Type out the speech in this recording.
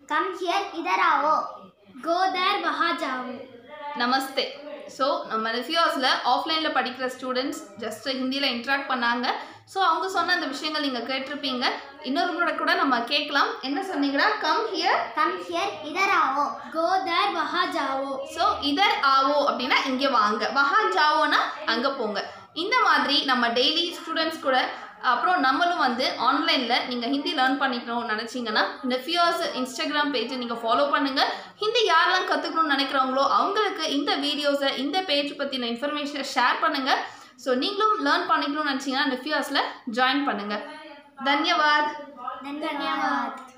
come here इधर आओ go there वहाँ जाओ நமஸ்தே ஸோ நம்ம ரிஃபியாஸில் ஆஃப்லைனில் படிக்கிற ஸ்டூடெண்ட்ஸ் ஜஸ்ட் ஹிந்தியில் இன்ட்ராக்ட் பண்ணாங்க ஸோ அவங்க சொன்ன அந்த விஷயங்கள் நீங்கள் கேட்டிருப்பீங்க இன்னொரு முறை கூட நம்ம கேட்கலாம் என்ன சொன்னீங்கன்னா கம் ஹியர் कम हियर इधर आओ गो देयर वहाँ जाओ ஸோ இதர் ஆவோ அப்படின்னா இங்கே வாங்க வஹா ஜாவோனா அங்கே போங்க இந்த மாதிரி நம்ம டெய்லி ஸ்டூடெண்ட்ஸ் கூட அப்புறம் நம்மளும் வந்து ஆன்லைனில் நீங்கள் ஹிந்தி லேர்ன் பண்ணிக்கணும்னு நினச்சிங்கன்னா இந்த ஃபியர்ஸ் இன்ஸ்டாகிராம் பேஜை நீங்கள் ஃபாலோ பண்ணுங்கள் ஹிந்தி யாரெல்லாம் கற்றுக்கணும்னு நினைக்கிறவங்களோ அவங்களுக்கு இந்த வீடியோஸை இந்த பேஜ் பற்றின இன்ஃபர்மேஷனை ஷேர் பண்ணுங்கள் ஸோ நீங்களும் லேர்ன் பண்ணிக்கணும்னு நினச்சிங்கன்னா இந்த ஃபியர்ஸில் ஜாயின் பண்ணுங்கள் தன்யவாத் धन्यवाद